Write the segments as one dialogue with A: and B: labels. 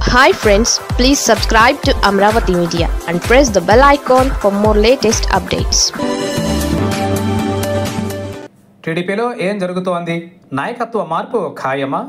A: hi friends please subscribe to Amaravati media and press the bell icon for more latest updates
B: టీడీపీలో ఏం జరుగుతోంది నాయకత్వ మార్పు ఖాయమా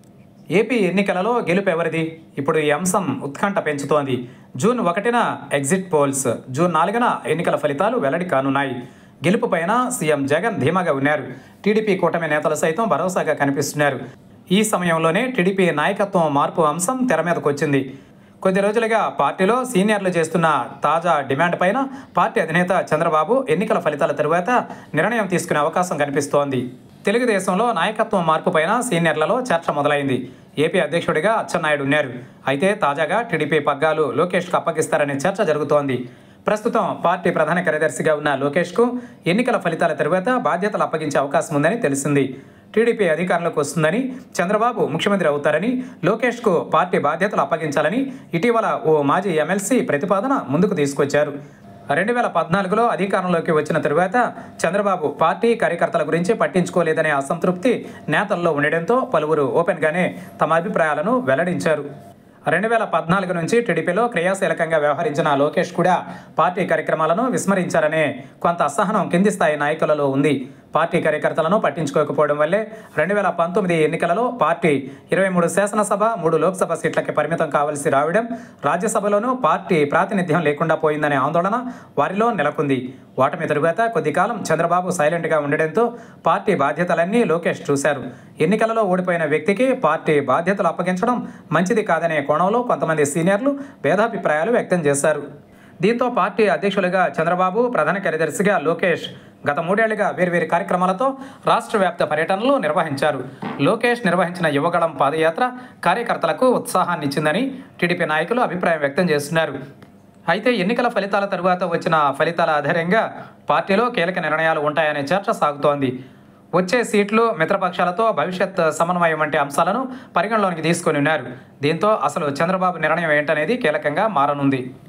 B: ఏపీ ఎన్నికలలో గెలుపు ఎవరిది ఇప్పుడు ఈ అంశం ఉత్కంఠ పెంచుతోంది జూన్ ఒకటిన ఎగ్జిట్ పోల్స్ జూన్ నాలుగున ఎన్నికల ఫలితాలు వెల్లడి కానున్నాయి గెలుపు పైన సీఎం జగన్ ధీమాగా ఉన్నారు టీడీపీ కూటమి నేతలు సైతం భరోసాగా కనిపిస్తున్నారు ఈ సమయంలోనే టీడీపీ నాయకత్వం మార్పు అంశం తెర మీదకు వచ్చింది కొద్ది రోజులుగా పార్టీలో సీనియర్లు చేస్తున్న తాజా డిమాండ్ పైన పార్టీ అధినేత చంద్రబాబు ఎన్నికల ఫలితాల తరువాత నిర్ణయం తీసుకునే అవకాశం కనిపిస్తోంది తెలుగుదేశంలో నాయకత్వం మార్పు పైన సీనియర్లలో చర్చ మొదలైంది ఏపీ అధ్యక్షుడిగా అచ్చెన్నాయుడు ఉన్నారు అయితే తాజాగా టీడీపీ పగ్గాలు లోకేష్కు అప్పగిస్తారనే చర్చ జరుగుతోంది ప్రస్తుతం పార్టీ ప్రధాన కార్యదర్శిగా ఉన్న లోకేష్కు ఎన్నికల ఫలితాల తరువాత బాధ్యతలు అప్పగించే అవకాశం ఉందని తెలిసింది టీడీపీ అధికారంలోకి వస్తుందని చంద్రబాబు ముఖ్యమంత్రి అవుతారని లోకేష్కు పార్టీ బాధ్యతలు అప్పగించాలని ఇటీవల ఓ మాజీ ఎమ్మెల్సీ ప్రతిపాదన ముందుకు తీసుకొచ్చారు రెండు వేల పద్నాలుగులో అధికారంలోకి వచ్చిన తరువాత చంద్రబాబు పార్టీ కార్యకర్తల గురించి పట్టించుకోలేదనే అసంతృప్తి నేతల్లో ఉండడంతో పలువురు ఓపెన్గానే తమ అభిప్రాయాలను వెల్లడించారు రెండు వేల పద్నాలుగు నుంచి టీడీపీలో క్రియాశీలకంగా వ్యవహరించిన లోకేష్ కూడా పార్టీ కార్యక్రమాలను విస్మరించారనే కొంత అసహనం కింది స్థాయి నాయకులలో ఉంది పార్టీ కార్యకర్తలను పట్టించుకోకపోవడం వల్లే రెండు వేల పంతొమ్మిది ఎన్నికలలో పార్టీ ఇరవై మూడు శాసనసభ మూడు లోక్సభ సీట్లకి పరిమితం కావాల్సి రావడం రాజ్యసభలోనూ పార్టీ ప్రాతినిధ్యం లేకుండా పోయిందనే ఆందోళన వారిలో నెలకొంది ఓటమి తరువాత కొద్ది కాలం చంద్రబాబు సైలెంట్గా ఉండడంతో పార్టీ బాధ్యతలన్నీ లోకేష్ చూశారు ఎన్నికలలో ఓడిపోయిన వ్యక్తికి పార్టీ బాధ్యతలు అప్పగించడం మంచిది కాదనే కోణంలో కొంతమంది సీనియర్లు భేదాభిప్రాయాలు వ్యక్తం చేశారు దీంతో పార్టీ అధ్యక్షులుగా చంద్రబాబు ప్రధాన కార్యదర్శిగా లోకేష్ గత మూడేళ్లుగా వేర్వేరు కార్యక్రమాలతో రాష్ట్ర వ్యాప్త పర్యటనలు నిర్వహించారు లోకేష్ నిర్వహించిన యువగళం పాదయాత్ర కార్యకర్తలకు ఉత్సాహాన్నిచ్చిందని టీడీపీ నాయకులు అభిప్రాయం వ్యక్తం చేస్తున్నారు అయితే ఎన్నికల ఫలితాల తరువాత వచ్చిన ఫలితాల ఆధారంగా పార్టీలో కీలక నిర్ణయాలు ఉంటాయనే చర్చ సాగుతోంది వచ్చే సీట్లు మిత్రపక్షాలతో భవిష్యత్ సమన్వయం వంటి అంశాలను పరిగణలోనికి తీసుకొని ఉన్నారు దీంతో అసలు చంద్రబాబు నిర్ణయం ఏంటనేది కీలకంగా మారనుంది